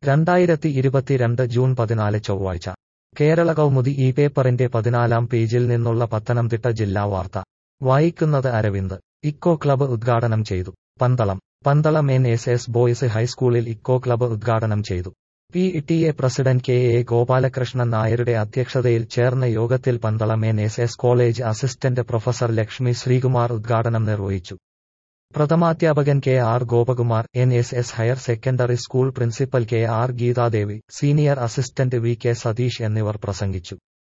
രണ്ടായിരത്തി ഇരുപത്തിരണ്ട് ജൂൺ പതിനാല് ചൊവ്വാഴ്ച കേരള കൗമുദി ഈ പേപ്പറിന്റെ പതിനാലാം പേജിൽ നിന്നുള്ള പത്തനംതിട്ട ജില്ലാ വാർത്ത വായിക്കുന്നത് അരവിന്ദ് ഇക്കോ ക്ലബ്ബ് ഉദ്ഘാടനം ചെയ്തു Pandalam Pandalam N S S boys ഹൈസ്കൂളിൽ ഇക്കോ ക്ലബ്ബ് ഉദ്ഘാടനം ചെയ്തു P T A president K A Gopalakrishnan നായരുടെ അധ്യക്ഷതയിൽ ചേർന്ന യോഗത്തിൽ Pandalam N S S college assistant professor Lakshmi Sreekumar ഉദ്ഘാടനം നിർവഹിച്ചു പ്രഥമാധ്യാപകൻ K R Gopakumar N S S higher secondary school principal K R Geethadevi senior assistant V K Satheesh എന്നിവർ പ്രസംഗിച്ചു